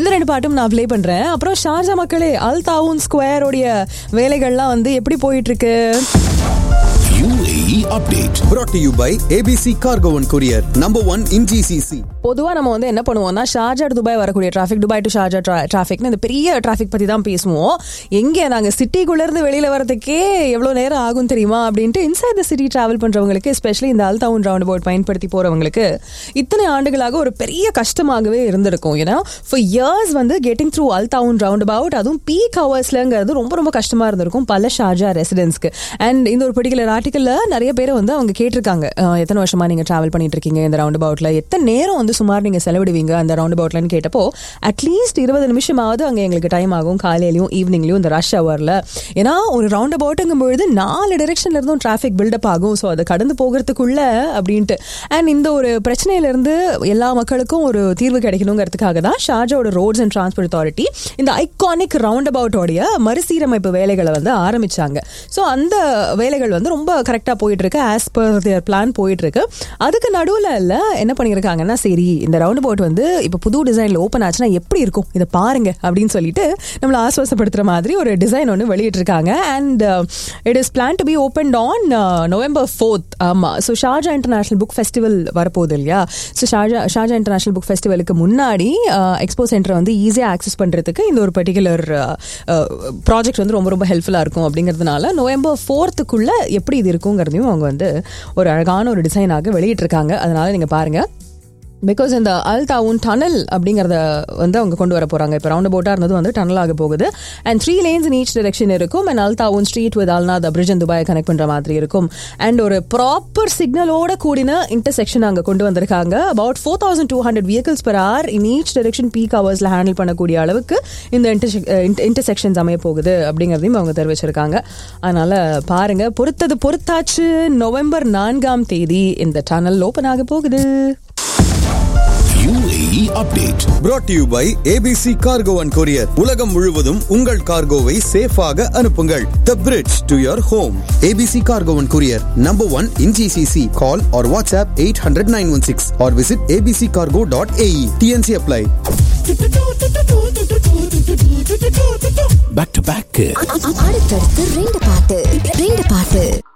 இந்த ரெண்டு பாட்டும் நான் ப்ளே பண்றேன் அப்புறம் ஷார்ஜா மக்களே அல் தாவூன் ஸ்கொயரோடைய வேலைகள்லாம் வந்து எப்படி போயிட்டு இருக்கு UAE update. brought to you by ABC Cargo and Courier, number one in GCC. பொதுவா நம்ம வந்து என்ன பண்ணுவோம்னா ஷார்ஜா டு துபாய் வரக்கூடிய டிராஃபிக் துபாய் டு ஷார்ஜா டிராஃபிக்னு இந்த பெரிய டிராஃபிக் பத்தி தான் பேசுவோம் எங்க நாங்க சிட்டிக்குள்ள இருந்து வெளியில வரதுக்கே எவ்வளவு நேரம் ஆகும் தெரியுமா அப்படின்ட்டு இன்சைட் த சிட்டி டிராவல் பண்றவங்களுக்கு எஸ்பெஷலி இந்த அல் டவுன் ரவுண்ட் அபவுட் பயன்படுத்தி போறவங்களுக்கு இத்தனை ஆண்டுகளாக ஒரு பெரிய கஷ்டமாகவே இருந்திருக்கும் ஏன்னா ஃபார் இயர்ஸ் வந்து getting through Al Taawun roundabout அதுவும் பீக் ஹவர்ஸ்லங்கிறது ரொம்ப ரொம்ப கஷ்டமா இருந்திருக்கும் பல ஷார்ஜா ரெசிடென்ட்ஸ்க்கு அண்ட் இந்த ஒரு பர்டிகுலர் ஆர்டிக்கல்ல நிறைய பேர் வந்து அவங்க கேட்டிருக்காங்க அஹ், எத்தனை வருஷமா நீங்க டிராவல் பண்ணிட்டு இருக்கீங்க இந்த ரவுண்ட் அபவுட்ல எத்தனை நேரம் வந்து சுமார் நீங்க செலவிடுவீங்க அந்த ரவுண்ட் அபவுட்லன்னு கேட்டப்போ அட்லீஸ்ட் இருபது நிமிஷமாவது அங்க எங்களுக்கு டைம் ஆகும் காலையிலயும் ஈவினிங்லயும் இந்த ரஷ் ஹவர்ல ஏன்னா ஒரு ரவுண்ட் அபவுட்டுங்கும் பொழுது நாலு டிரெக்ஷன்ல இருந்தும் டிராஃபிக் பில்டப் ஆகும் ஸோ அதை கடந்து போகிறதுக்குள்ள அப்படின்ட்டு அண்ட் இந்த ஒரு பிரச்சனையில இருந்து எல்லா மக்களுக்கும் ஒரு தீர்வு கிடைக்கணுங்கிறதுக்காக தான் ஷார்ஜாவோட ரோட்ஸ் அண்ட் டிரான்ஸ்போர்ட் அத்தாரிட்டி இந்த ஐகானிக் ரவுண்ட் அபவுட்டோடைய மறுசீரமைப்பு வேலைகளை வந்து ஆரம்பிச்சாங்க ஸோ அந்த வேலைகள் வந்து ரொம்ப கரெக்டாக போயிட்டு இருக்கு ஆஸ் பர் தியர் பிளான் போயிட்டு இருக்கு அதுக்கு நடுவில் இல்லை என்ன பண்ணியிருக்காங்கன்னா சரி இந்த ரவுண்ட் அபவுட் வந்து இப்போ புது டிசைனில் ஓப்பன் ஆச்சுன்னா எப்படி இருக்கும் இதை பாருங்க அப்படின்னு சொல்லிட்டு நம்மளை ஆஸ்வாசப்படுத்துற மாதிரி ஒரு டிசைன் ஒன்று வெளியிட்டிருக்காங்க and it is plan to be open on November fourth ஆமாம் so Sharjah International Book Festival வரப்போகுது இல்லையா so Sharjah Sharjah International Book ஃபெஸ்டிவலுக்கு முன்னாடி எக்ஸ்போ சென்டரை வந்து ஈஸியாக ஆக்சஸ் பண்ணுறதுக்கு இந்த ஒரு பர்டிகுலர் ப்ராஜெக்ட் வந்து ரொம்ப ரொம்ப ஹெல்ப்ஃபுல்லாக இருக்கும் அப்படிங்கிறதுனால நவம்பர் ஃபோர்த்துக்குள்ள எப்படி இது இருக்குங்கிறதையும் அவங்க வந்து ஒரு அழகான ஒரு டிசைனாக வெளியிட்டிருக்காங்க அதனால நீங்கள் பாருங்கள் பிகாஸ் இந்த அல் டவுன் டனல் அப்படிங்கிறத வந்து அவங்க கொண்டு வர போறாங்க இப்போ ரவுண்ட் அபவுட்டாக இருந்தது வந்து டனல் ஆக போகுது and three lanes in each direction இருக்கும் and Al Taawun street with Al Nahda bridge and Dubai connect பண்ற மாதிரி இருக்கும் அண்ட் ஒரு ப்ராப்பர் சிக்னலோட கூடின இன்டர்செக்ஷன் அங்கே கொண்டு வந்திருக்காங்க about four thousand two hundred vehicles per hour in each direction peak ஹவர்ஸ்ல ஹேண்டில் பண்ணக்கூடிய அளவுக்கு இந்த இன்டர்செக்ஷன்ஸ் அமைய போகுது அப்படிங்கிறதையும் அவங்க தெரிவிச்சிருக்காங்க அதனால பாருங்க பொறுத்தது பொறுத்தாச்சு நவம்பர் நான்காம் தேதி இந்த டனல் ஓப்பன் ஆக போகுது UAE update. brought to you by ABC Cargo and Courier. உலகம் முழுவதும் உங்கள் கார்கோவை சேஃபாக அனுப்புங்கள் The bridge to your home. ABC Cargo and Courier, number one in GCC. Call or WhatsApp 800-916 or visit abccargo.ae. TNC apply. Back to back. அடுத்தடுத்து ரெண்டு பாட்டு ரெண்டு பாட்டு